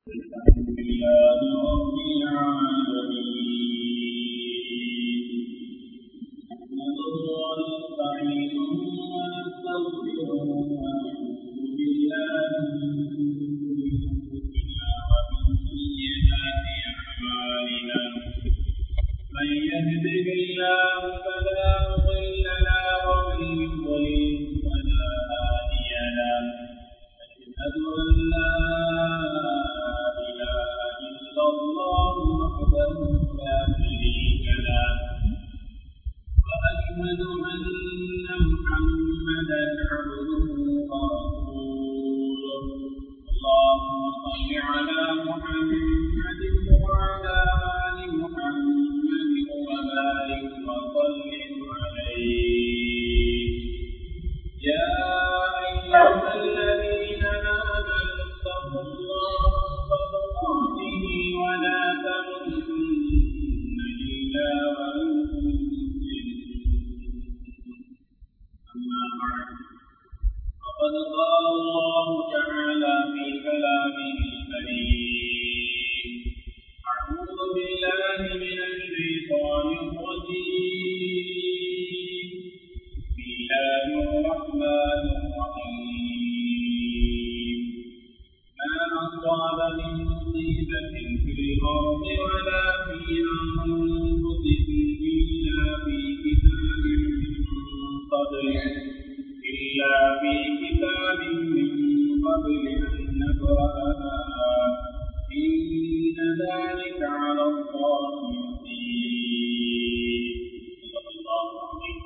الحمد لله رب العالمين نحمده ونستعينه ونستغفره ونعوذ بالله من شرور انفسنا ومن سيئات اعمالنا من يهده الله فلا مضل له ومن يضلل فلا هادي له أشهد أن لا إله إلا الله وحده لا شريك له وأشهد أن محمدا عبده ورسوله اللهم صل على محمد وعلى آل محمد وبارك وسلم عليه يا أيها الذين آمنوا اتقوا الله حق تقاته ولا تموتن إلا وأنتم مسلمون أما بعد فقد قال الله تعالى في كلامه الكريم أعوذ بالله من الشيطان الرجيم بسم الله الرحمن الرحيم ما أصاب من مصيبة في الأرض ولا في أنفسكم إلا في كتاب من قبل إلا في كتاب من قبل أن نبرأها إن ذلك على الله يسير صدق الله العظيم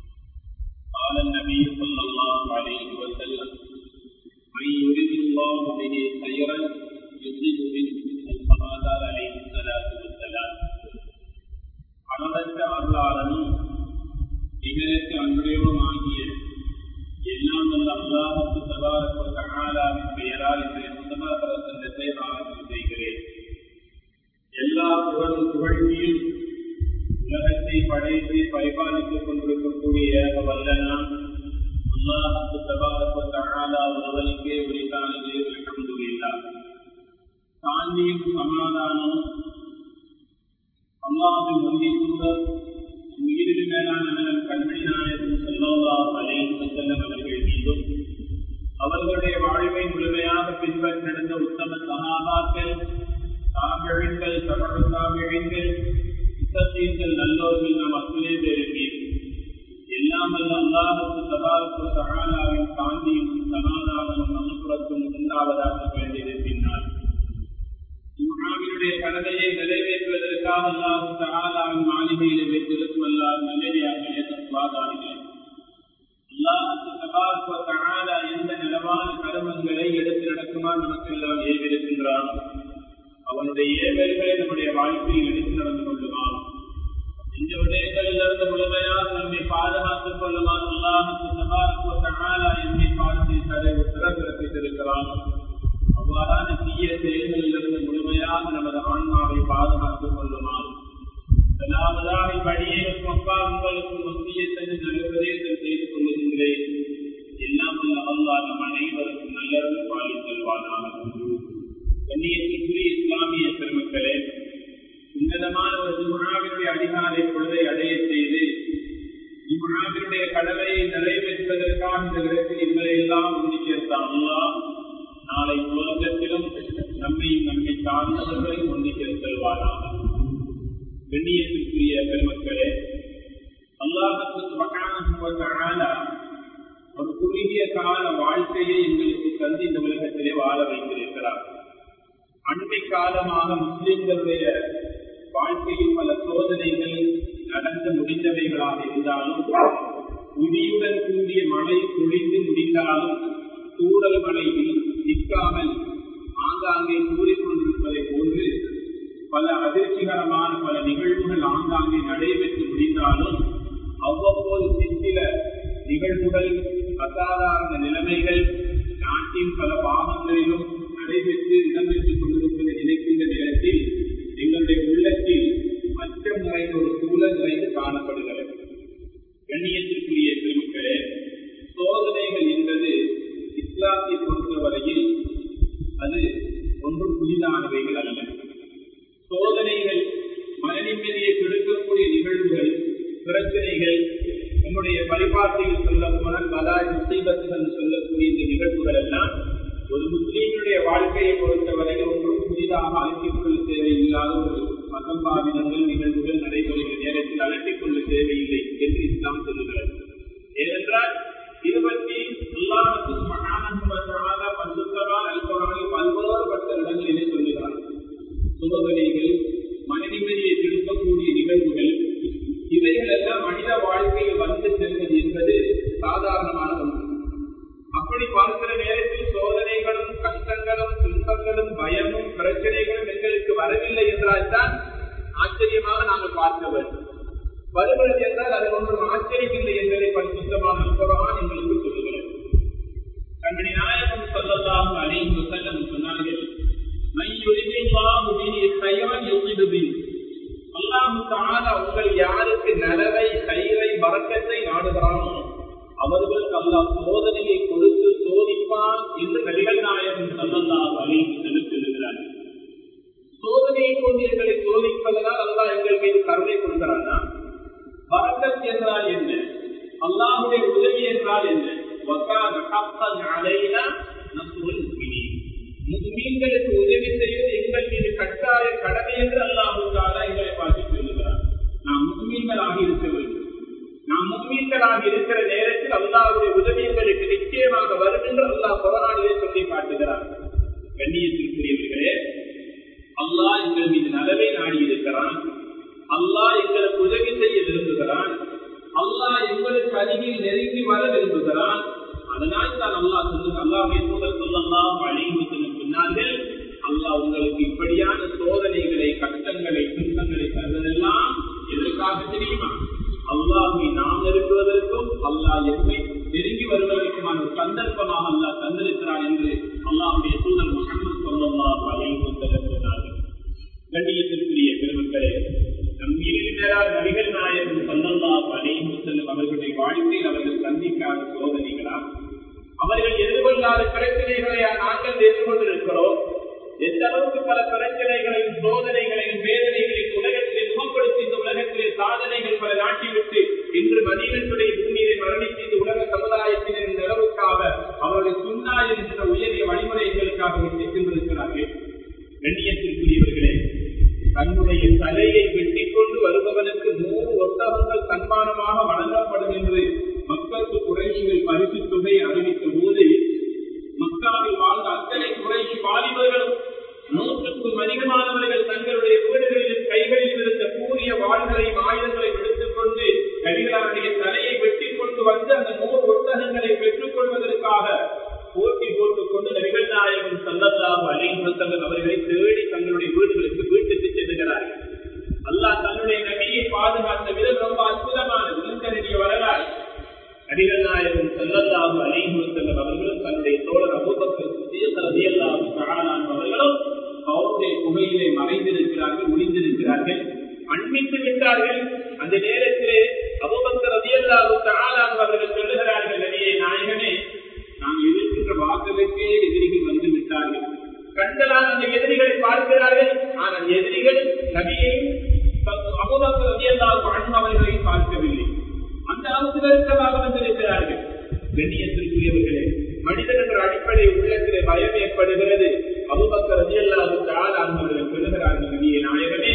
قال النبي صلى الله عليه وسلم من يريد الله به خيرا يصيب منه كما قال عليه الصلاه والسلام அளவற்ற அருளாளனும் நிகழற்ற அன்புடையவனுமாகிய எல்லாம் வல்ல அல்லாஹுக்கு தபாரக்கு தகாலாவின் பெயரால் இன்றைய முதலாக சந்தத்தை ஆரம்பம் செய்கிறேன் எல்லா புகழும் புகழ்ச்சியும் உலகத்தை படைத்து பரிபாலித்துக் கொண்டிருக்கக்கூடிய வல்லனான் அல்லாஹுக்கு தபாரக்கு தகாலா ஒருவனுக்கே உரித்தானது அல்ஹம்துலில்லாஹ் சாந்தியும் சமாதானமும் அல்லாஹின் உறுதி தூதர் உயிரில் மேலான கண்மணி நாயகம் செல்லோல்லா அலை செல்லம் அவர்கள் மீதும் அவர்களுடைய வாழ்வை முழுமையாக பின்பற்றெடுத்த உத்தம சகாபாக்கள் தாமிழங்கள் தமிழ் தாமிழங்கள் இசத்தீர்கள் நல்லோர்கள் நம் அத்துணை பேரின் மீது எல்லாம் வல்ல அல்லாஹுக்கு சதாவுக்கு சகானாவின் சாந்தியும் சமாதானமும் அனுப்புறத்தும் உண்டாவதாக வேண்டியிருக்கின்றார் இம்மாவினுடைய கடமையை நிறைவேற்றுவதற்காக அல்லாஹு சகாலாவின் மாளிகையில் வைத்திருக்கும் அல்லாஹ் நல்லடியாக தத்வாதானிகள் அல்லாஹுக்கு சகாவுக்கு சகாலா எந்த நிலவான கருமங்களை எடுத்து நடக்குமாறு நமக்கு எல்லாம் ஏவிருக்கின்றான் அவனுடைய ஏவல்களை நம்முடைய வாழ்க்கையில் எடுத்து நடந்து கொள்ளுவான் இந்த விடயங்களிலிருந்து முழுமையாக நம்மை பாதுகாத்துக் கொள்ளுமாறு அல்லாஹுக்கு சகாவுக்கு சகாலா என்னை பார்த்து தடை உத்தரவிறப்பித்திருக்கிறான் அவ்வாறான தீய செயல்களிலிருந்து முழுமையாக நமது ஆன்மாவை பாதுகாத்துக் கொள்ளுமாறு முதலாவதாக வழியே அப்பா உங்களுக்கு மத்தியத்தை நல்லுபதேசம் செய்து கொள்ளுகின்றேன் எல்லாம் அல்லா நம் அனைவருக்கும் நல்லது பாலி செல்வானாக கண்ணியத்திற்குரிய இஸ்லாமிய பெருமக்களே உன்னதமான ஒரு ஜுமனாவினுடைய அதிகாலை பொழுதை அடைய செய்து ஜுமனாவினுடைய கடமையை நிறைவேற்றுவதற்காக இந்த இடத்தில் எங்களை எல்லாம் ஒன்று சேர்த்தான் அல்லா நாளை உலகத்திலும் நம்மை நம்மை சார்ந்தவர்களையும் ஒன்று செல்வாராக கண்ணியத்திற்குரிய பெருமக்களே அல்லாஹுக்கு மகான ஒரு குறுகிய கால வாழ்க்கையை எங்களுக்கு தந்து இந்த உலகத்திலே வாழ வைத்திருக்கிறார் அண்மை காலமாக முஸ்லிம்களுடைய வாழ்க்கையில் பல சோதனைகள் நடந்து முடிந்தவைகளாக இருந்தாலும் இடியுடன் கூடிய மழை பொழிந்து முடிந்தாலும் தூரல் மழையில் நிற்காமல் ஆங்காங்கே கூறிக்கொண்டிருப்பதை போன்று பல அதிர்ச்சிகரமான பல நிகழ்வுகள் ஆங்காங்கே நடைபெற்று முடிந்தாலும் அவ்வப்போது சிற்சில நிகழ்வுகள் அசாதாரண நிலைமைகள் நாட்டின் பல பாகங்களிலும் நடைபெற்று இடம்பெற்றுக் கொண்டிருப்பதை நினைக்கின்ற நேரத்தில் எங்களுடைய உள்ளத்தில் அச்சம் நிறைந்த ஒரு சூழல் நிறைந்து காணப்படுகிறது கண்ணியத்திற்குரிய பெருமக்களே சோதனைகள் என்பது இஸ்லாத்தை பொறுத்தவரையில் அது ஒன்றும் புதிதாக புதிதானவைகள் அல்ல சோதனைகள் மனநிம்மதியை கெடுக்கக்கூடிய நிகழ்வுகள் பிரச்சனைகள் நம்முடைய பரிபார்த்தையில் சொல்ல போனால் பலாய் முசீபத்துகள் சொல்லக்கூடிய இந்த நிகழ்வுகள் எல்லாம் ஒரு முஸ்லீமுடைய வாழ்க்கையை பொறுத்தவரை ஒன்றும் புதிதாக அழைத்துக் கொள்ள தேவையில்லாத ஒரு அசம்பாவிதங்கள் நிகழ்வுகள் நடைபெறுகிற நேரத்தில் அழைத்துக் கொள்ள தேவையில்லை என்று இஸ்லாம் சொல்லுகிறது ஏனென்றால் இது பற்றி அல்லாஹுக்கு மகானந்தமாக பந்துத்தவால் அல்பொருளில் பல்வேறுபட்ட இடங்களிலே சொல்லுகிறார் சோதனைகள் மனநிம்மதியை திருப்பக்கூடிய நிகழ்வுகள் இவைகள் எல்லாம் மனித வாழ்க்கையில் வந்து செல்வது என்பது சாதாரணமான ஒன்று அப்படி பார்க்கிற நேரத்தில் சோதனைகளும் கஷ்டங்களும் துன்பங்களும் பயமும் பிரச்சனைகளும் எங்களுக்கு வரவில்லை என்றால் தான் ஆச்சரியமாக நாங்கள் பார்க்க வேண்டும் வருகிறது என்றால் அது ஒன்றும் ஆச்சரியம் இல்லை என்பதை பரிசுத்தமான குரான் எங்களுக்கு சொல்லுகிறது கண்மணி நாயகம் சொல்லலாம் அனைத்து செல்லம் சொன்னார்கள் உங்கள் யாருக்கு நலவை கயிறை மறக்கத்தை நாடுகிறானோ அவர்களுக்கு அல்லாஹ் சோதனையை கொடுத்து சோதிப்பான் என்று நடிகர் நாயகம் சொல்லலாம் அனைத்து சொல்லுகிறார்கள் சோதனையை கொண்டு எங்களை சோதிப்பதனால் அல்லாஹ் எங்கள் மீது கருணை கொடுக்கிறானா வரக்கத் என்றால் என்ன அல்லாஹுடைய உதவி என்றால் என்ன முஸ்லீம்களுக்கு உதவி செய்வது எங்கள் மீது கட்டாய கடமை என்று அல்லாஹுக்காக எங்களை பார்த்து சொல்லுகிறார் நாம் முஸ்லீம்களாக இருக்க வேண்டும் நாம் முஸ்லீம்களாக இருக்கிற நேரத்தில் அல்லாஹுடைய உதவி எங்களுக்கு நிச்சயமாக வரும் என்று அல்லாஹ் கொரோனாவிலே சொல்லி காட்டுகிறார் கண்ணியத்திற்குரியவர்களே அல்லாஹ் எங்கள் மீது நலவை நாடி இருக்கிறான் அல்லாஹ் எங்களுக்கு உதவி செய்ய விரும்புகிறான் அல்லாஹ் எங்களுக்கு அருகில் நெருங்கி வர விரும்புகிறான் அதனால் தான் அல்லாஹ் சொல்லுங்க அல்லாஹ் தூதர் சொல்லலாம் அழிவு சொன்னார்கள் அல்லாஹ் உங்களுக்கு இப்படியான சோதனைகளை கஷ்டங்களை துன்பங்களை தருவதெல்லாம் எதற்காக தெரியுமா அல்லாஹை நாம் நெருங்குவதற்கும் அல்லாஹ் எம்மை நெருங்கி வருவதற்குமான ஒரு சந்தர்ப்பமாக அல்லாஹ் தந்திருக்கிறான் என்று அல்லாஹுடைய தூதர் முகமது சொல்லலாம் அழிவு சொன்னார்கள் கண்ணியத்திற்குரிய பெருமக்களே நம்பியிருக்கிறார் நபிகள் நாயகம் சல்லல்லா அலைஹி செல்லும் அவர்களுடைய வாழ்க்கையில் அவர்கள் சந்திக்காத சோதனைகளா அவர்கள் எதிர்கொள்ளாத பிரச்சனைகளை நாங்கள் எதிர்கொண்டிருக்கிறோம் எந்த அளவுக்கு பல பிரச்சனைகளையும் சோதனைகளையும் வேதனைகளையும் உலகத்திலே முகப்படுத்தி இந்த உலகத்திலே சாதனைகள் பல நாட்டிவிட்டு இன்று மனிதனுடைய பூமியை மரணித்து இந்த உலக சமுதாயத்தினர் இந்த அளவுக்காக அவருடைய சுண்ணா என்கிற உயரிய வழிமுறைகளுக்காக விட்டு சென்றிருக்கிறார்கள் கண்ணியத்திற்குரியவர்களே தன்னுடைய தலையை வெட்டிக் கொண்டு வருபவனுக்கு நூறு ஒட்டகங்கள் சன்மானமாக வழங்கப்படும் என்று மக்களுக்கு குறைஷிகள் பரிசு தொகை அறிவித்த போது மக்காவில் வாழ்ந்த அத்தனை குறைஷி வாலிபர்களும் நூற்றுக்கும் அதிகமானவர்கள் தங்களுடைய வீடுகளில் கைகளில் இருந்த கூறிய வாழ்களையும் ஆயுதங்களை எடுத்துக் கொண்டு கடிகாருடைய தலையை வெட்டிக் கொண்டு வந்து அந்த நூறு ஒட்டகங்களை பெற்றுக் கொள்வதற்காக போட்டி போட்டுக் கொண்டு நபிகள் நாயகம் சல்லல்லாஹு அலைஹி வஸல்லம் அவர்களை தேடி தங்களுடைய வீடுகளுக்கு வீட்டுக்கு செல்லுகிறார்கள் அல்லாஹ் தன்னுடைய நபியை பாதுகாத்த விதம் ரொம்ப அற்புதமானது முன்கருதிய வரலாறு நபிகள் நாயகம் சல்லல்லாஹு அலைஹி வஸல்லம் அவர்களும் தன்னுடைய தோழர் அபூபக்கர் சித்திக் ரலியல்லாஹு தஆலா அவர்களும் அவருடைய குகையிலே மறைந்திருக்கிறார்கள் ஒளிந்திருக்கிறார்கள் அண்மித்து விட்டார்கள் அந்த நேரத்திலே அபூபக்கர் ரலியல்லாஹு தஆலா அவர்கள் சொல்லுகிறார்கள் நபியே நாயகனே நாம் எதிர்க்கின்ற வாசலுக்கே எதிரிகள் வந்து விட்டார்கள் கண்களால் அந்த எதிரிகளை பார்க்கிறார்கள் ஆனால் எதிரிகள் நபியையும் அபுதாக்கு ரதியல்லாஹு அன்ஹு அவர்களையும் பார்க்கவில்லை அந்த அவசரமாக வந்திருக்கிறார்கள் கண்ணியத்திற்குரியவர்களே மனிதன் என்ற அடிப்படை உள்ளத்திலே பயம் ஏற்படுகிறது அபுபக்க ரதியல்லாஹு தஆலா அவர்கள் சொல்லுகிறார்கள் நபியே நாயகமே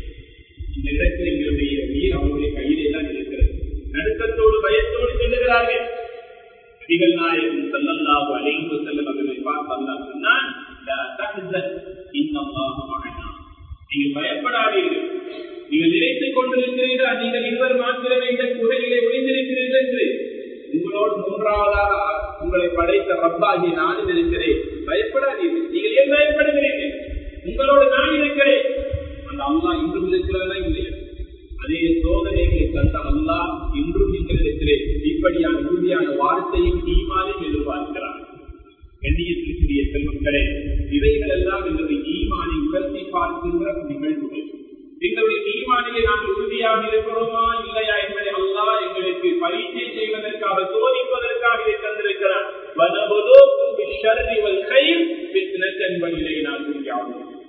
இந்த இடத்தில் எங்களுடைய உயிர் அவருடைய கையிலே தான் இருக்கிறது நடுக்கத்தோடு பயத்தோடு சொல்லுகிறார்கள் நபிகள் நாயகம் ஸல்லல்லாஹு அலைஹி வஸல்லம் அவர்களை பார்த்து அல்லாஹ் சொன்னான் லா தஹ்சன் இன்னல்லாஹ மஅனா நீங்கள் பயப்படாதீர்கள் நீங்கள் நினைத்துக் கொண்டிருக்கிறீர்கள் நீங்கள் இருவர் மாத்திரமே இந்த குகையிலே ஒளிந்திருக்கிறீர்கள் என்று உங்களோடு மூன்றாவதாக உங்களை படைத்த ரப்பாகி நானும் இருக்கிறேன் பயப்படாதீர்கள் நீங்கள் ஏன் பயப்படுகிறீர்கள் உங்களோடு நான் இருக்கிறேன் அந்த அல்லா இன்றும் இருக்கிறதா இல்லையா அதே சோதனைகளை தந்த அல்லா இன்றும் எங்களிடத்திலே இப்படியான உறுதியான வார்த்தையும் ஈமானையும் எதிர்பார்க்கிறார் கண்ணியத்திற்குரிய செல்வங்களே இவைகள் எல்லாம் எங்களுடைய ஈமானை உயர்த்தி பார்க்கின்ற நிகழ்வுகள் எங்களுடைய ஈமானிலே நாங்கள் உறுதியாக இருக்கிறோமா இல்லையா என்பதை அல்லா எங்களுக்கு பரீட்சை செய்வதற்காக சோதிப்பதற்காக இதை தந்திருக்கிறார் வனபுதோக்கும் பிஷர்ரி வல் கைர் பித்னத்தன் வழியிலே நான்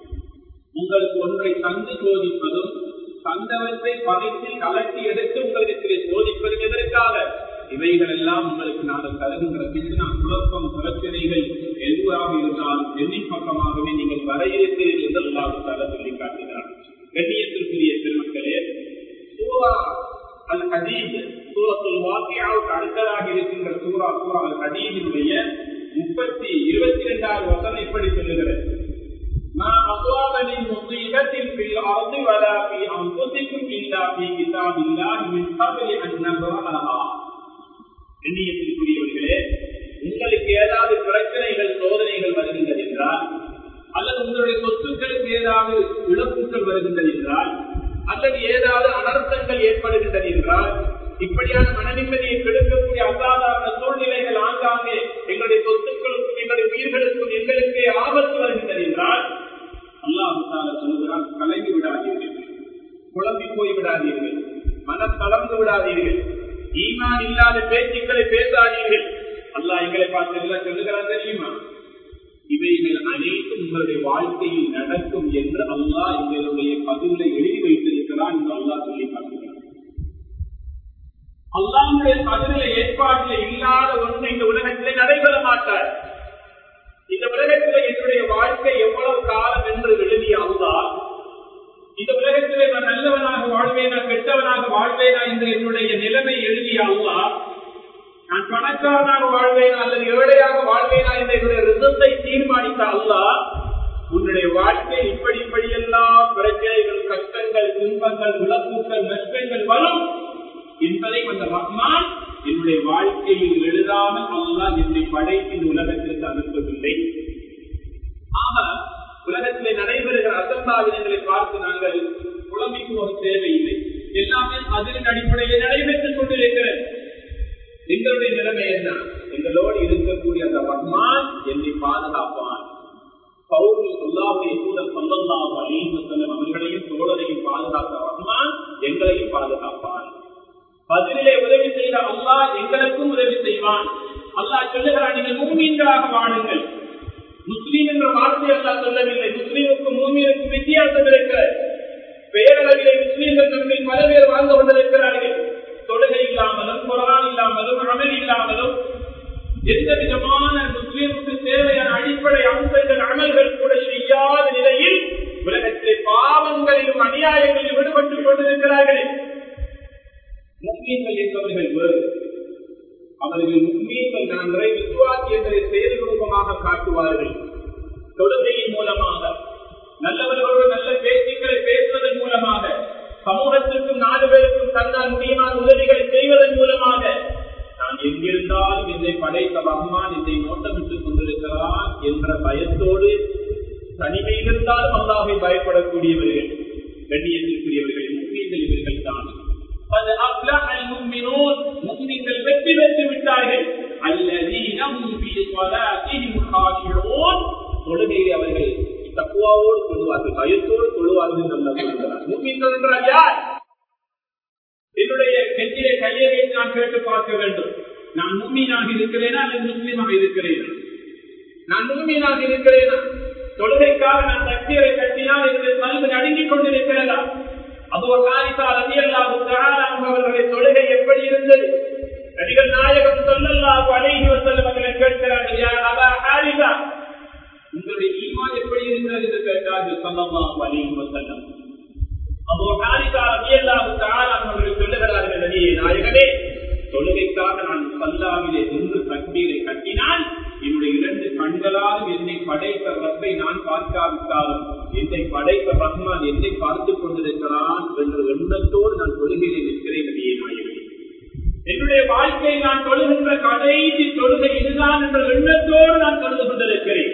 உங்களுக்கு ஒன்றை தந்து சோதிப்பதும் தந்தவற்றை பகைத்து கலட்டி எடுத்து உங்களுக்கு சோதிப்பதும் எதற்காக இவைகள் எல்லாம் உங்களுக்கு நாங்கள் தருகின்ற பின்னா குழப்பம் பிரச்சனைகள் எதுவாக இருந்தாலும் எண்ணின் பக்கமாகவே நீங்கள் வர இருக்கிறீர்கள் என்று அல்லாவுக்காக சொல்லி காட்டினார் கண்ணியத்திற்குரிய பெருமக்களே சூரா அல் ஹதீத் சூரத்துல் வாக்கியாவுக்கு அடுத்ததாக இருக்கின்ற சூரா சூரா அல் ஹதீதினுடைய முப்பத்தி இருபத்தி இரண்டாவது வசனம் இப்படி சொல்லுகிறது ما أصاب من مصيبة في الأرض ولا في أنفسكم إلا في كتاب الله من قبل أن نبرأها எண்ணியத்திற்குரியவர்களே உங்களுக்கு ஏதாவது பிரச்சனைகள் சோதனைகள் வருகின்றது என்றால் அல்லது உங்களுடைய சொத்துக்களுக்கு ஏதாவது இழப்புகள் வருகின்றது என்றால் அல்லது ஏதாவது அனர்த்தங்கள் ஏற்படுகின்றது என்றால் இப்படியான மனநிம்மதியை கெடுக்கக்கூடிய அசாதாரண சூழ்நிலைகள் ஆங்காங்கே எங்களுடைய சொத்துக்களுக்கும் எங்களுடைய உயிர்களுக்கும் எங்களுக்கே ஆபத்து வருகின்றது என்றால் அல்லாஹால சொல்லுகிறான் கலங்கி விடாதீர்கள் குழம்பி போய் விடாதீர்கள் மனத்தளர்ந்து விடாதீர்கள் ஈமான் இல்லாத பேச்சுக்களை பேசாதீர்கள் அல்லாஹ் எங்களை பார்த்து எல்லாம் சொல்லுகிறான் தெரியுமா இவைகள் அனைத்தும் உங்களுடைய வாழ்க்கையில் நடக்கும் என்று அல்லாஹ் எங்களுடைய பதிலை எழுதி வைத்திருக்கிறான் என்று அல்லாஹ் சொல்லி காட்டுகிறார் அல்லாவுடைய பதில ஏற்பாட்டில் இல்லாத ஒன்று இந்த உலகத்திலே நடைபெற மாட்டார் இந்த உலகத்திலே என்னுடைய வாழ்க்கை எவ்வளவு காலம் என்று எழுதிய அல்லா இந்த உலகத்திலே நான் நல்லவனாக வாழ்வேனா கெட்டவனாக வாழ்வேனா என்று என்னுடைய நிலைமை எழுதிய அல்லா நான் பணக்காரனாக வாழ்வேனா அல்லது ஏழையாக வாழ்வேனா என்ற என்னுடைய ரிசத்தை தீர்மானித்த அல்லா உன்னுடைய வாழ்க்கை இப்படி இப்படியெல்லாம் பிரச்சனைகள் கஷ்டங்கள் துன்பங்கள் இழப்புகள் நஷ்டங்கள் வரும் என்பதை அந்த ரஹ்மான் என்னுடைய வாழ்க்கையில் எழுதாமல் அல்லாஹ் என்னை படைத்து இந்த உலகத்திற்கு அனுப்பவில்லை ஆக உலகத்திலே நடைபெறுகிற அசம்பாவிதங்களை பார்த்து நாங்கள் குழம்பிக்கு ஒரு தேவையில்லை எல்லாமே அதன் அடிப்படையில் நடைபெற்றுக் கொண்டிருக்கிறது எங்களுடைய நிலைமை என்ன எங்களோடு இருக்கக்கூடிய அந்த ரஹ்மான் என்னை பாதுகாப்பான் பௌர்ணி சொல்லாவுடைய கூட சொல்லலாம் அலீமசல்லம் அவர்களையும் தோழரையும் பாதுகாத்த ரஹ்மான் எங்களையும் பாதுகாப்பான் பதிலே உதவி செய்த அல்லாஹ் எங்களுக்கும் உதவி செய்வான் அல்லாஹ் சொல்லுகிறான் நீங்கள் மூமீன்களாக வாழுங்கள் முஸ்லீம் என்ற வார்த்தை அல்லா சொல்லவில்லை முஸ்லீமுக்கும் மூமியருக்கும் வித்தியாசம் இருக்கிறது பெயரளவிலே முஸ்லீம்கள் தங்களில் பல பேர் வாழ்ந்து கொண்டிருக்கிறார்கள் தொழுகை இல்லாமலும் குரான் இல்லாமலும் அமல் இல்லாமலும் எந்த விதமான முஸ்லீமுக்கு தேவையான அடிப்படை அம்சங்கள் அமல்கள் கூட செய்யாத நிலையில் உலகத்திலே பாவங்களிலும் அநியாயங்களிலும் விடுபட்டுக் கொண்டிருக்கிறார்கள் முஸ்லீம்கள் என்பவர்கள் வேறு அவர்கள் முஸ்லீம்கள் நான் நிறை விசுவாசி என்பதை செயல் ரூபமாக காட்டுவார்கள் தொழுகையின் மூலமாக நல்லவர்களோடு நல்ல பேச்சுக்களை பேசுவதன் மூலமாக சமூகத்திற்கும் நாலு பேருக்கும் தன்னால் முடியுமான உதவிகளை செய்வதன் மூலமாக நான் எங்கிருந்தாலும் என்னை படைத்த ரஹ்மான் என்னை நோட்டமிட்டுக் கொண்டிருக்கிறார் என்ற பயத்தோடு தனிமையில் இருந்தாலும் அல்லாவை பயப்படக்கூடியவர்கள் கண்ணியத்திற்குரியவர்கள் முக்கியங்கள் இவர்கள் தான் முஸ்லிம்கள் வெற்றி பெற்று விட்டார்கள் தொழுகையை அவர்கள் தக்குவாவோடு கொள்வார்கள் பயத்தோடு கொள்வார்கள் முஸ்லிம்கள் என்றால் யார் என்னுடைய நெஞ்சிலே கையை வைத்து நான் கேட்டு பார்க்க வேண்டும் நான் மும்மீனாக இருக்கிறேனா அல்லது முஸ்லீமாக இருக்கிறேனா நான் மும்மீனாக இருக்கிறேனா தொழுகைக்காக நான் தக்தியரை கட்டினால் என்னுடைய கல்வி நடுங்கிக் கொண்டிருக்கிறதா அது ஒரு காரிசா ரவி அல்லாஹு அவர்களுடைய தொழுகை எப்படி இருந்தது நடிகர் நாயகம் சொல்லல்லாஹு அலைஹி வஸல்லம் அவர்களை கேட்கிறார்கள் யா அபா ஹாரிசா உங்களுடைய ஈமான் எப்படி இருக்கிறது என்று கேட்டார்கள் சொல்லல்லாஹு அலைஹி வஸல்லம் அபூ ஹாரிசா ரலியல்லாஹு தஆலா அவர்கள் சொல்லுகிறார்கள் நபியே நாயகமே தொழுகைக்காக நான் சல்லாவிலே நின்று தக்பீரை கட்டினால் என்னுடைய இரண்டு கண்களால் என்னை படைத்த ரப்பை நான் பார்க்காவிட்டாலும் என்னை படைத்த ரஹ்மான் என்னை பார்த்துக் கொண்டிருக்கிறான் என்ற எண்ணத்தோடு நான் தொழுகையிலே நிற்கிறேன் நபியே நாயகமே என்னுடைய வாழ்க்கையை நான் தொழுகின்ற கடைசி தொழுகை இதுதான் என்ற எண்ணத்தோடு நான் தொழுது கொண்டிருக்கிறேன்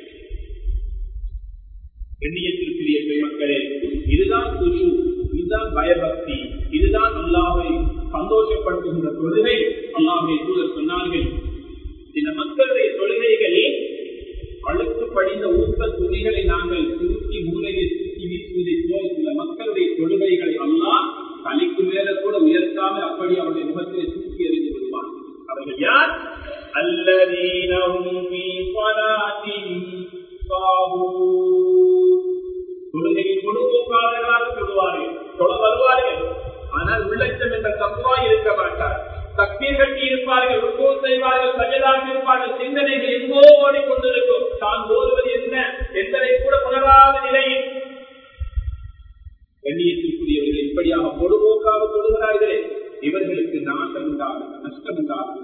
எண்ணியத்திற்குரிய பெருமக்களே இதுதான் குஷு இதுதான் பயபக்தி இதுதான் அல்லாவை சந்தோஷப்படுத்துகின்ற தொழுகை அல்லாவை தூதர் சொன்னார்கள் இந்த மக்களுடைய தொழுகைகளில் அழுக்கு படிந்த ஊக்க துணிகளை நாங்கள் தூக்கி மூலையில் தூக்கி வீசுவதை போல் சில மக்களுடைய தொழுகைகளை எல்லாம் தலைக்கு மேல கூட உயர்த்தாமல் அப்படி அவருடைய முகத்திலே தூக்கி எறிந்து விடுவார் அவர்கள் யார் அல்லதீனஹும் ஃபீ ஸலாத்திஹிம் சாஹூன் தொழுகையில் பொழுதுபோக்காளர்களாக சொல்லுவார்கள் தொழ வருவார்கள் ஆனால் உள்ளச்சம் என்ற தத்துவாய் இருக்க மாட்டார் தக்கீர் கட்டி இருப்பார்கள் ருக்கோ செய்வார்கள் சஜதாக இருப்பார்கள் சிந்தனைகள் எங்கோ ஓடிக்கொண்டிருக்கும் தான் ஓடுவது என்ன என்பதை கூட உணராத நிலையில் கண்ணியத்திற்குரியவர்கள் இப்படியாக பொழுதுபோக்காக தொழுகிறார்களே இவர்களுக்கு நாசம் உண்டாகும் நஷ்டம் உண்டாகும்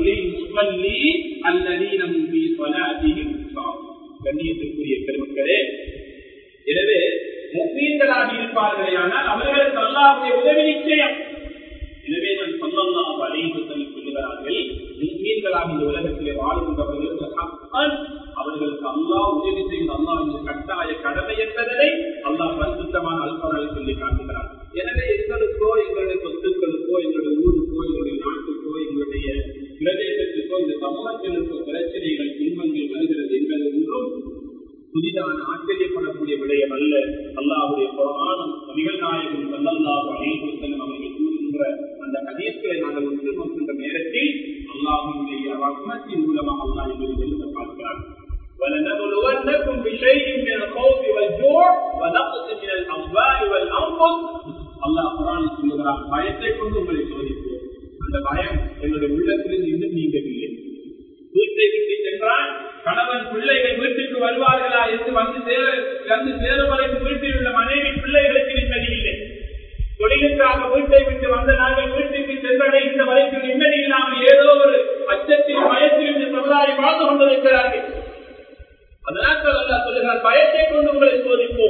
கண்ணியத்திற்குரிய பெருமக்களே எனவே முஸ்லீம்களாக இருப்பார்களே ஆனால் அவர்களுக்கு அல்லாவுடைய உதவி நிச்சயம் எனவே நான் சொல்லலாம் அலைவசல் சொல்லுகிறார்கள் முஸ்லீம்களாக இந்த உலகத்திலே வாழ்கின்றவர்களுக்கு அவர்களுக்கு அல்லா உதவி செய்யும் அல்லா இந்த கட்டாய கடமை என்பதனை அல்லாஹ் பரிசுத்தமான அல்பவர்களை சொல்லி காட்டுகிறார் எனவே எங்களுக்கோ எங்களுடைய சொத்துக்களுக்கோ எங்களுடைய ஊருக்கோ எங்களுடைய நாட்டுக்கோ எங்களுடைய பிரதேசத்துக்கோ இந்த சமூகத்திற்கோ பிரச்சனைகள் துன்பங்கள் வருகிறது என்பது ஒன்றும் புதிதான ஆச்சரியப்படக்கூடிய விடயம் அல்ல அல்லாஹுடைய புராணம் நிகழ்நாயகம் வல்லல்லாஹு அலைஹி செல்லும் அவர்கள் கூறுகின்ற அந்த கதியத்தை நாங்கள் ஒற்றுமொக்கின்ற நேரத்தில் அல்லாஹுடைய ரத்னத்தின் மூலமாக அல்லாஹ் எங்களை எழுத பார்க்கிறார் ولنبلونكم بشيء من الخوف والجوع ونقص من الاموال والانفس அல்லாஹ் குரான் சொல்லுகிறார் பயத்தை கொண்டு உங்களை சோதிப்போம் அந்த பயம் என்னுடைய உள்ளத்திலிருந்து இன்னும் நீங்கவில்லை வீட்டை விட்டு சென்றால் கணவன் பிள்ளைகள் வீட்டுக்கு வருவார்களா என்று வந்து சேர வந்து சேரும் வரைக்கும் வீட்டில் உள்ள மனைவி பிள்ளைகளுக்கு நிம்மதி இல்லை தொழிலுக்காக வீட்டை விட்டு வந்த நாங்கள் வீட்டுக்கு சென்றடைகின்ற வரைக்கும் நிம்மதி இல்லாமல் ஏதோ ஒரு அச்சத்தில் பயத்தில் இந்த சமுதாயம் வாழ்ந்து கொண்டிருக்கிறார்கள் அதனால் சொல்லுகிறார் பயத்தை கொண்டு உங்களை சோதிப்போம்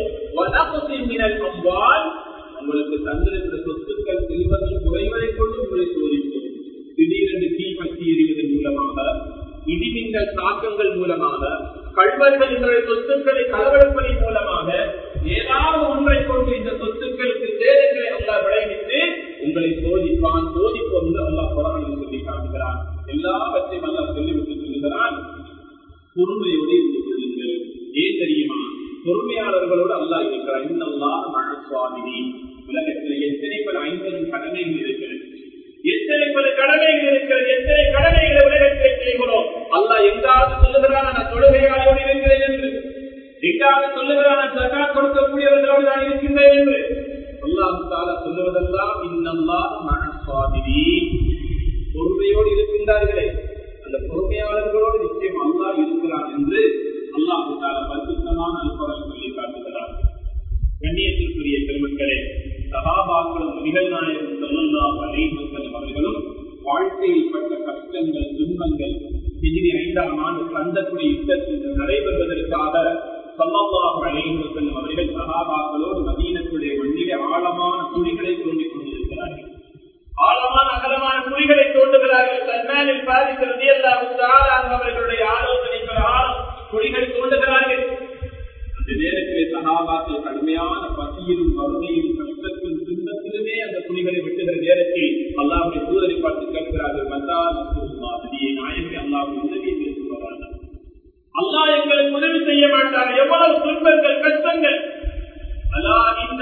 அம்பால் உங்களுக்கு தந்திருக்கிற சொத்துக்கள் செல்வங்கள் குறைவதை கொண்டு உங்களை சோதிப்போம் திடீரென்று தீ பற்றி எறிவதன் மூலமாக இடிமின்னல் தாக்கங்கள் மூலமாக கல்வர்கள் எங்களுடைய சொத்துக்களை களவெடுப்பதன் மூலமாக ஏதாவது ஒன்றை கொண்டு இந்த சொத்துக்களுக்கு சேதங்களை அல்லா விளைவித்து உங்களை சோதிப்பான் சோதிப்போம் என்று அல்லா புறாணில் சொல்லி காட்டுகிறான் எல்லாவற்றையும் அல்லா சொல்லிவிட்டு சொல்லுகிறான் பொறுமையோடு இருந்து கொள்ளுங்கள் ஏன் தெரியுமா பொறுமையாளர்களோடு அல்லா இருக்கிறார் இன்னல்லா மழசுவாமினி உலகத்தில் எத்தனை பல ஐம்பதும் கடமைகள் இருக்கிறது எத்தனை பல கடமைகள் இருக்கிறது எத்தனை கடமைகளை உலகத்தில் செய்கிறோம் அல்லா எங்காவது சொல்லுகிறான் நான் தொழுகையாளோடு இருக்கிறேன் என்று எங்காவது சொல்லுகிறான் நான் சர்க்கா கொடுக்கக்கூடியவர்களோடு நான் இருக்கின்றேன் என்று அல்லாஹு தாலா சொல்லுவதெல்லாம் இன்னல்லா மனசுவாமினி பொறுமையோடு இருக்கின்றார்களே அந்த பொறுமையாளர்களோடு நிச்சயம் அல்லா இருக்கிறான் என்று அல்லாஹு தாலா பரிசுத்தமான அனுபவம் சொல்லி காட்டுகிறார் கண்ணியத்திற்குரிய பெருமக்களே சகாபாக்களும் நிகழ்நாயகம் சொல்லல்லா அலைவசலம் அவர்களும் வாழ்க்கையில் பட்ட கஷ்டங்கள் துன்பங்கள் எதிரி ஐந்தாம் ஆண்டு கந்தக்குடி யுத்தத்தில் நடைபெறுவதற்காக சல்லல்லாஹு அலைவசலம் அவர்கள் சகாபாக்களோடு மதீனத்துடைய மண்ணிலே ஆழமான குழிகளை தோண்டிக் கொண்டிருக்கிறார்கள் ஆழமான அகலமான குழிகளை தோண்டுகிறார்கள் தன்மேலில் பாதிக்கிறது எல்லாம் அவர்களுடைய ஆலோசனை பிரகாரம் குழிகளை தோண்டுகிறார்கள் அந்த நேரத்திலே சகாபாக்கள் கடுமையான பசியிலும் வறுமையிலும் கஷ்டத்திலும் துன்பத்திலுமே அந்த குழிகளை வெட்டுகிற நேரத்தில் அல்லாவுடைய தூதரை பார்த்து கேட்கிறார்கள் வந்தால் நதியை நாயகமே அல்லாவுடைய உதவியை பேசுவார்கள் அல்லாஹ் எங்களுக்கு உதவி செய்ய மாட்டார் எவ்வளவு துன்பங்கள் கஷ்டங்கள் அல்லா இந்த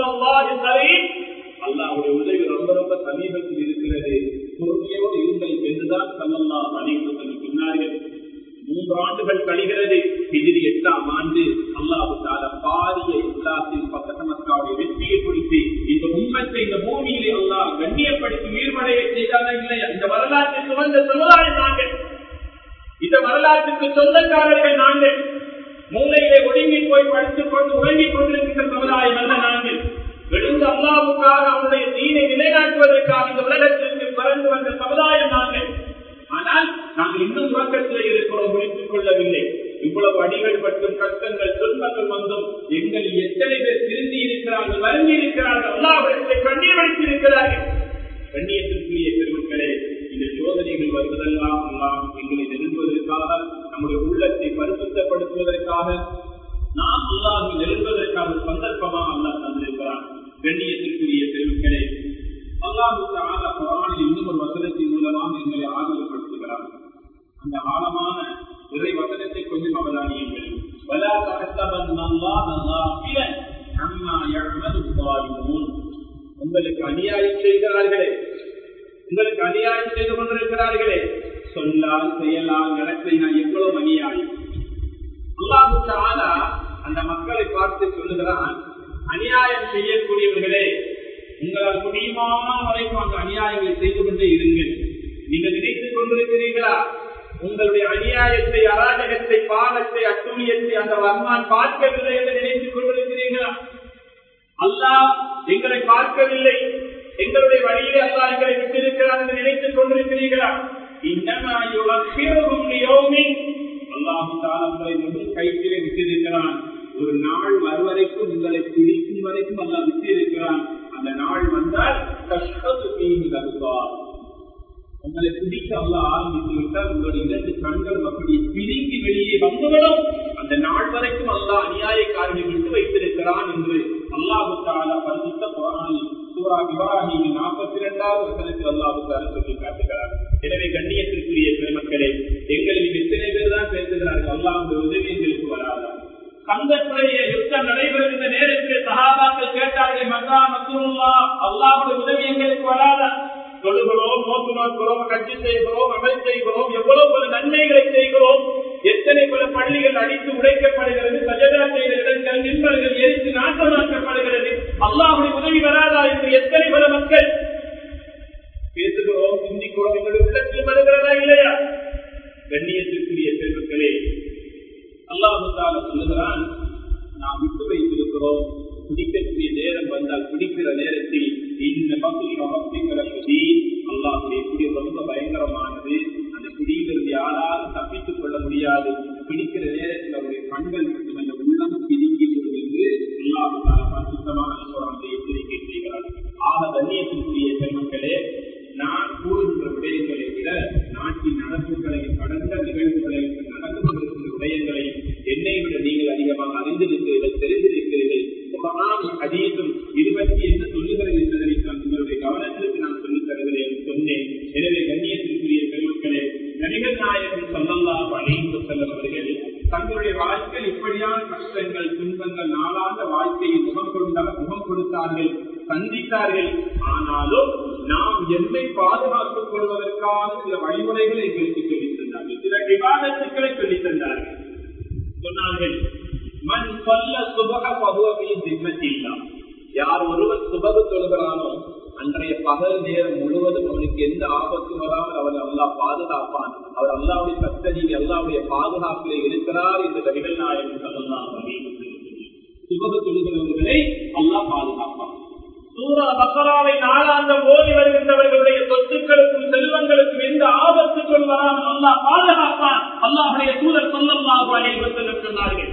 அல்லாவுடைய உதவி ரொம்ப ரொம்ப சமீபத்தில் இருக்கிறது பொறுமையோடு இருங்கள் என்றுதான் சல்லல்லா அனைவரும் சொன்னார்கள் மூன்று ஆண்டுகள் கழிகிறது எதிரி எட்டாம் ஆண்டு அல்லாஹு தால பாரிய இஸ்லாத்தின் பக்கத்தமக்காவுடைய வெற்றியை குறித்து இந்த உண்மத்தை இந்த பூமியிலே அல்லாஹ் கண்ணியப்படுத்தி உயிர்மடைய செய்தாங்க இல்லையா இந்த வரலாற்றை சுமந்த சமுதாயம் நாங்கள் இந்த வரலாற்றுக்கு சொந்தக்காரர்கள் நாங்கள் மூலையிலே ஒடுங்கி போய் படித்துக் கொண்டு உறங்கிக் கொண்டிருக்கின்ற சமுதாயம் அல்ல நாங்கள் எழுந்த அல்லாவுக்காக அவனுடைய தீனை நிலைநாட்டுவதற்காக இந்த உலகத்திற்கு பறந்து வந்த சமுதாயம் நாங்கள் ஆனால் நாங்கள் இன்னும் உறக்கத்தில் இருக்கிறோம் விழித்துக் கொள்ளவில்லை இவ்வளவு அடிகள் பற்றும் கஷ்டங்கள் துன்பங்கள் வந்தும் எங்களில் எத்தனை பேர் திருந்தி இருக்கிறார்கள் வருந்தி இருக்கிறார்கள் அல்லாவிடத்தை கண்ணீர் வடித்திருக்கிறார்கள் கண்ணியத்திற்குரிய பெருமக்களே இந்த சோதனைகள் வருவதெல்லாம் எல்லாம் எங்களை நெருங்குவதற்காக நம்முடைய உள்ளத்தை பரிசுத்தப்படுத்துவதற்காக நாம் அல்லாஹில் நெருங்குவதற்கான சந்தர்ப்பமாக அல்லாஹ் தந்திருக்கிறான் கண்ணியத்திற்குரிய பெருமக்களே அல்லாஹுக்கு ஆக குரானில் இன்னும் ஒரு வசனத்தின் மூலமாக எங்களை ஆதரவுப்படுத்துகிறார் அந்த ஆழமான இறை வசனத்தை கொஞ்சம் அவதானியுங்கள் வலா தகத்தவன் அல்லாஹ் அல்லாஹ் அம்மா யஅமலு ஸாலிமூன் உங்களுக்கு அநியாயம் செய்கிறார்களே உங்களுக்கு அநியாயம் செய்து கொண்டிருக்கிறார்களே சொல்லால் செயலால் நடத்தினால் எவ்வளவு அநியாயம் அல்லாஹு தாலா அந்த மக்களை பார்த்து சொல்லுகிறான் அநியாயம் செய்யக்கூடியவர்களே உங்களால் முடியுமான வரைக்கும் அந்த அநியாயங்களை செய்து கொண்டே இருங்கள் நீங்கள் நினைத்துக் கொண்டிருக்கிறீர்களா உங்களுடைய அநியாயத்தை அராஜகத்தை பாவத்தை அட்டுழியத்தை அந்த வர்மான் பார்க்கவில்லை என்று நினைத்துக் கொண்டிருக்கிறீர்களா அல்லாஹ் எங்களை பார்க்கவில்லை எங்களுடைய வழியிலே அல்லாஹ் எங்களை விட்டிருக்கிறார் என்று நினைத்துக் கொண்டிருக்கிறீர்களா அல்லாஹாலை முதல் கைத்திலே விட்டிருக்கிறான் ஒரு நாள் வருவரைக்கும் உங்களை பிடிக்கும் வரைக்கும் அல்லா விட்டிருக்கிறான் அந்த நாள் வந்தால் கஷ்டத்து தீங்குவார் உங்களை பிடிக்க அல்ல ஆரம்பித்து விட்டால் உங்களுடைய இரண்டு கண்கள் அப்படி பிரிங்கி வெளியே வந்துவிடும் அந்த நாள் வரைக்கும் அல்லா அநியாயக்காரனை விட்டு வைத்திருக்கிறான் என்று அல்லாஹு தாலா பரிசுத்த புராணில் சூரா இப்ராஹிம் நாற்பத்தி இரண்டாவது வசனத்தில் அல்லாஹு தாலா சொல்லி காட்டுகிறார் எனவே கண்ணியத்திற்குரிய பெருமக்களே எங்களில் எத்தனை பேர் தான் பேசுகிறார்கள் அல்லாஹுடைய உதவி எங்களுக்கு வராதா சங்கத்துடைய யுத்தம் நடைபெறுகின்ற நேரத்தில் சகாபாக்கள் கேட்டார்கள் மக்கா மசூல்லா அல்லாஹுடைய உதவி எங்களுக்கு வராதா தொழுகிறோம் நோக்கு நோக்கிறோம் கட்சி செய்கிறோம் அமல் செய்கிறோம் எவ்வளவு பல நன்மைகளை செய்கிறோம் எத்தனை பல பள்ளிகள் அடித்து உடைக்கப்படுகிறது சஜதா செய்த இடங்கள் நின்பர்கள் எரித்து நாசமாக்கப்படுகிறது அல்லாஹுடைய உதவி வராதா என்று எத்தனை பல மக்கள் பேசுகிறோம் சிந்திக்கிறோம் எங்களுடைய உள்ளத்தில் வருகிறதா இல்லையா கண்ணியத்திற்குரிய பெருமக்களே அல்லாஹு தால சொல்லுகிறான் நாம் விட்டு வைத்திருக்கிறோம் பிடிக்கக்கூடிய நேரம் வந்தால் பிடிக்கிற நேரத்தில் இந்த பகுதிங்கிற பிடி அல்லாஹுடைய பிடி ரொம்ப பயங்கரமானது அந்த பிடியிலிருந்து யாராலும் தப்பித்துக் கொள்ள முடியாது பிடிக்கிற நேரத்தில் அவருடைய கண்கள் மட்டுமல்ல உள்ளம் பிதுங்கி என்று அல்லாஹு தால பரிசுத்தமான சொல்றாங்க எச்சரிக்கை செய்கிறார் ஆக கண்ணியத்திற்குரிய பெருமக்களே நான் கூறுகின்ற விடயங்களை விட நாட்டின் நடப்புகளை கடந்த நிகழ்வுகளை நடந்து கொண்டிருக்கின்ற விடயங்களை என்னை விட நீங்கள் அதிகமாக அறிந்திருக்கிறீர்கள் தெரிந்திருக்கிறீர்கள் குரான் அதீதம் இது பற்றி என்ன சொல்லுகிறது என்பதை நான் உங்களுடைய கவனத்திற்கு நான் சொல்லித் தருகிறேன் சொன்னேன் எனவே கண்ணியத்திற்குரிய பெருமக்களே நடிகர் நாயகன் சொல்லல்லா அழைந்து செல்லும் அவர்கள் தங்களுடைய வாழ்க்கையில் இப்படியான கஷ்டங்கள் துன்பங்கள் நாளாந்த வாழ்க்கையை முகம் கொண்டால் முகம் கொடுத்தார்கள் சந்தித்தார்கள் ஆனாலும் நாம் என்னை பாதுகாத்துக் கொள்வதற்கான சில வழிமுறைகளை எங்களுக்கு சொல்லித் தந்தார்கள் சில விவாதத்துக்களை சொல்லித் தந்தார்கள் சொன்னார்கள் மண் சொல்ல சுபக பகுவமையின் திம்மத்தில்லா யார் ஒருவன் சுபகு தொழுகிறானோ அன்றைய பகல் நேரம் முழுவதும் அவனுக்கு எந்த ஆபத்தும் வராமல் அவன் அல்லா பாதுகாப்பான் அவர் அல்லாவுடைய கத்தடியில் அல்லாவுடைய பாதுகாப்பிலே இருக்கிறார் என்று நபிகள் நாயகம் சொல்லலாம் சுபகு தொழுகிறவர்களை அல்லா பாதுகாப்பான் சூரா பக்கராவை நாளாந்த ஓடி வருகின்றவர்களுடைய சொத்துக்களுக்கும் செல்வங்களுக்கும் எந்த ஆபத்துக்கள் வராமல் அல்லா பாதுகாப்பான் அல்லாஹுடைய சூழல் சொல்லல்லாஹு அனைவரும் சொன்னார்கள்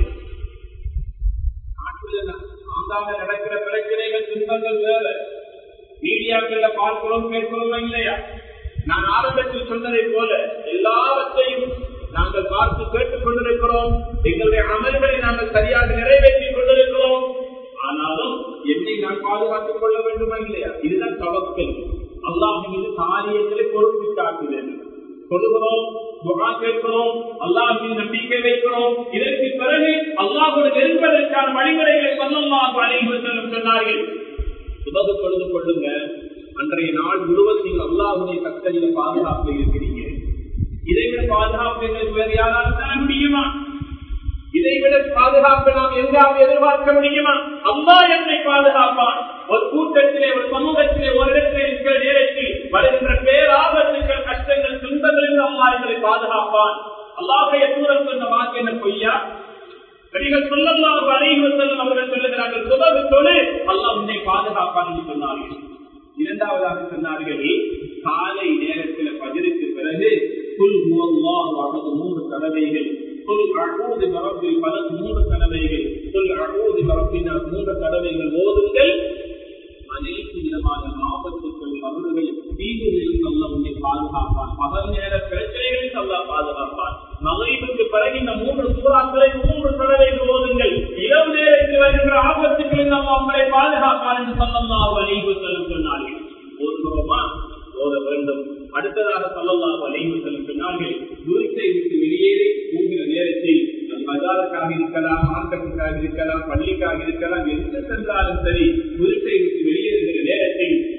நாட்டில் நடக்கிற பிரச்சனைகள் துன்பங்கள் வேற மீடியாக்கள்ல பார்க்கிறோம் கேட்கிறோம் இல்லையா நான் ஆரம்பத்தில் சொன்னதை போல எல்லாவற்றையும் நாங்கள் பார்த்து கேட்டுக் கொண்டிருக்கிறோம் எங்களுடைய அமல்களை நாங்கள் சரியாக நிறைவேற்றிக் கொண்டிருக்கிறோம் ஆனாலும் என்னை நான் பாதுகாத்துக் கொள்ள வேண்டுமா இல்லையா இதுதான் தவக்கல் அல்லாஹ் மீது காரியங்களை பொறுப்பு காட்டுவேன் சொல்லுகிறோம் துகா கேட்கிறோம் அல்லாஹ் மீது நம்பிக்கை வைக்கிறோம் இதற்கு பிறகு அல்லாஹோடு நெருங்குவதற்கான வழிமுறைகளை சொல்லலாம் அனைவரும் சொன்னார்கள் சுபகு தொழுது கொள்ளுங்க அன்றைய நாள் முழுவதும் நீங்கள் அல்லாஹுடைய கட்டளையில பாதுகாப்பு இருக்கிறீங்க இதை விட பாதுகாப்பு எங்களுக்கு வேறு யாராலும் தர முடியுமா இதை விட பாதுகாப்பு நாம் எங்காவது எதிர்பார்க்க முடியுமா அம்மா என்னை பாதுகாப்பான் ஒரு கூட்டத்திலே ஒரு சமூகத்திலே ஒரு இடத்திலே இருக்கிற நேரத்தில் வருகின்ற பேராபத்துக்கள் கஷ்டங்கள் துன்பங்களில் அம்மா எங்களை பாதுகாப்பான் அல்லாஹைய தூரம் சொன்ன வாக்கு என்ன பொய்யா நடிகர் சொல்லலாம் அனைவர் செல்லும் அவர்கள் சொல்லுகிறார்கள் சுபகு தொழு அல்லாஹ் உன்னை பாதுகாப்பான் என்று சொன்னார்கள் இரண்டாவதாக சொன்னார்கள் காலை நேரத்தில் பதிலுக்கு பிறகு குல் மூன்று மூன்று தடவைகள் சொல் அழுவது மரபில் பல மூன்று தடவைகள் சொல் அழுவது மரப்பினர் மூன்று தடவைகள் ஓதுங்கள் அனைத்து விதமான ஆபத்துக்கள் அவர்கள் தீங்குகளில் அல்ல உன்னை பாதுகாப்பான் பகல் நேர பிரச்சனைகளில் அல்ல பாதுகாப்பான் மகளிருக்கு பிறகு இந்த மூன்று சூறாக்களை மூன்று தடவைகள் ஓதுங்கள் இரவு நேரத்தில் வருகின்ற ஆபத்துக்களில் நம்ம அவங்களை பாதுகாப்பான் என்று சொல்லலாம் அனைவு செல்லும் சொன்னார்கள் ஓதுகிறோமா ஓத வேண்டும் அடுத்ததாக சொல்லலாம் அனைவு செல்லும் சொன்னார்கள் வீட்டை விட்டு வெளியேறி போகிற நேரத்தில் அது பஜாருக்காக இருக்கலாம் மார்க்கெட்டுக்காக இருக்கலாம் பள்ளிக்காக இருக்கலாம் எங்கு சென்றாலும் சரி வீட்டை விட்டு வெளியேறுகிற நேரத்தில்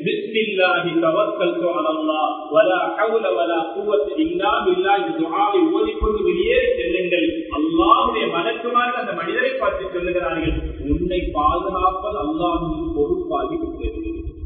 பிஸ்மில்லாஹி தவக்கல்து அலல்லாஹ் வலா ஹவுல வலா குவத்த இல்லா பில்லாஹ் இந்த துஆவை ஓதிக்கொண்டு வெளியேறி செல்லுங்கள் அல்லாஹ்வுடைய மலக்குமார்கள் அந்த மனிதரை பார்த்து சொல்லுகிறார்கள் உன்னை பாதுகாப்பது அல்லாஹ்வின் பொறுப்பாகி விட்டது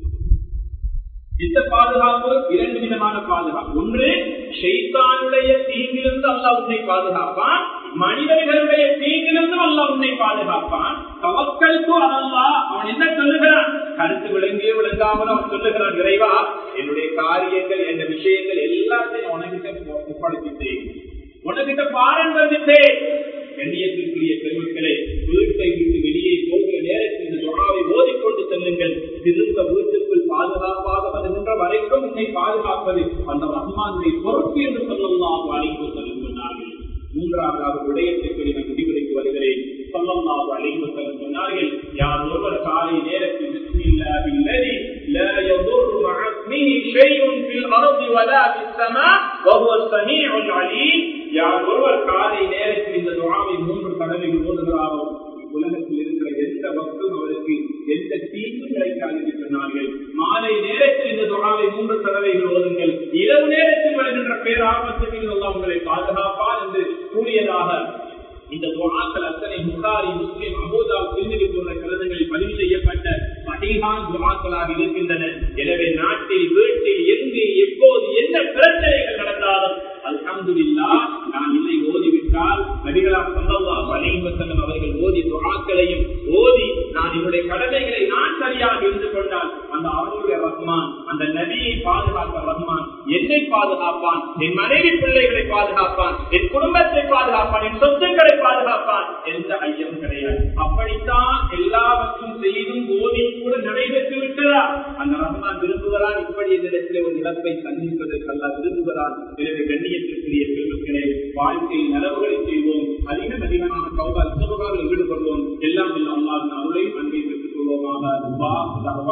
இந்த பாதுகாப்பு இரண்டு விதமான பாதுகாப்பு ஒன்று ஷைத்தானுடைய தீங்கிலிருந்து அல்லாஹ் உன்னை பாதுகாப்பான் மனிதர்களுடைய தீங்கிலிருந்து அல்லாஹ் உன்னை பாதுகாப்பான் தவக்கல்கு அல்லா அவன் என்ன சொல்லுகிறான் கருத்து விளங்கிய விளங்காமல் அவன் சொல்லுகிறான் இறைவா என்னுடைய காரியங்கள் என்ற விஷயங்கள் எல்லாத்தையும் உனக்கிட்ட ஒப்படைச்சிட்டேன் உனக்கிட்ட பாரன் வந்துட்டேன் கண்ணியத்திற்குரிய பெருமக்களே வீட்டை விட்டு வெளியே போகிற நேரத்தில் இந்த சொல்லாவை ஓதிக்கொண்டு செல்லுங்கள் திரும்ப வீட்டுக்குள் பாதுகாப்பாக வருகின்ற வரைக்கும் உன்னை பாதுகாப்பது அந்த ரஹ்மானுடைய பொறுப்பு என்று சொல்லலாம் அழைப்பு செல்லும் சொன்னார்கள் மூன்றாவதாக விடயத்தை சொல்லி நான் முடிவுரைக்கு வருகிறேன் சொல்லலாம் அழைப்பு செல்லும் சொன்னார்கள் யார் ஒருவர் காலை நேரத்தில் பிஸ்மில்லாஹ் இல்லதி لا يضر مع اسمه شيء في الارض ولا في السماء وهو السميع العليم யார் ஒருவர் காலை நேரத்தில் இந்த துவாவை மூன்று தடவைகள் ஓதுகிறாரோ உலகத்தில் இருக்கிற எந்த பக்தும் அவருக்கு எந்த தீங்கும் கிடைக்காது என்று சொன்னார்கள் மாலை நேரத்தில் இந்த துவாவை மூன்று தடவைகள் ஓதுங்கள் இரவு நேரத்தில் வருகின்ற பேராபத்துக்கு எல்லாம் உங்களை பாதுகாப்பார் என்று கூறியதாக இந்த துவாக்கள் அத்தனை முகாரி முஸ்லிம் அபோதா திருமதி போன்ற கருதுகளில் பதிவு செய்யப்பட்ட சகிஹான் துவாக்களாக இருக்கின்றன எனவே நாட்டில் வீட்டில் எங்கு எப்போது என்ன பிரச்சனைகள் நடந்தாலும் அல்ஹம்துலில்லா நான் இதை ஓதிவிட்டால் நபிகளா சல்லல்லாஹு அலைஹி வஸல்லம் அவர்கள் ஓதி துஆக்களையும் ஓதி நான் என்னுடைய கடமைகளை நான் சரியாக இருந்து கொண்டால் அந்த அவருடைய ரஹ்மான் அந்த நபியை பாதுகாக்க ரஹ்மான் என்னை பாதுகாப்பான் என் மனைவி பிள்ளைகளை பாதுகாப்பான் என் குடும்பத்தை பாதுகாப்பான் என் சொத்துக்களை பாதுகாப்பான் எந்த ஐயமும் கிடையாது அப்படித்தான் எல்லாவற்றும் செய்தும் ஓதி கூட நடைபெற்று விட்டதா அந்த ரஹ்மான் விரும்புகிறான் இப்படி இந்த இடத்திலே ஒரு இழப்பை சந்திப்பதற்கு அல்ல விரும்புகிறான் எனவே கண்ணியத்திற்குரிய பெருமக்களே வாழ்க்கையில் நலவுகளை செய்வோம் அதிகம் அதிகமாக கௌதா சிவகாவில் ஈடுபடுவோம் எல்லாம் எல்லாம் அருளை அன்பை பெற்றுக் கொள்வோமாக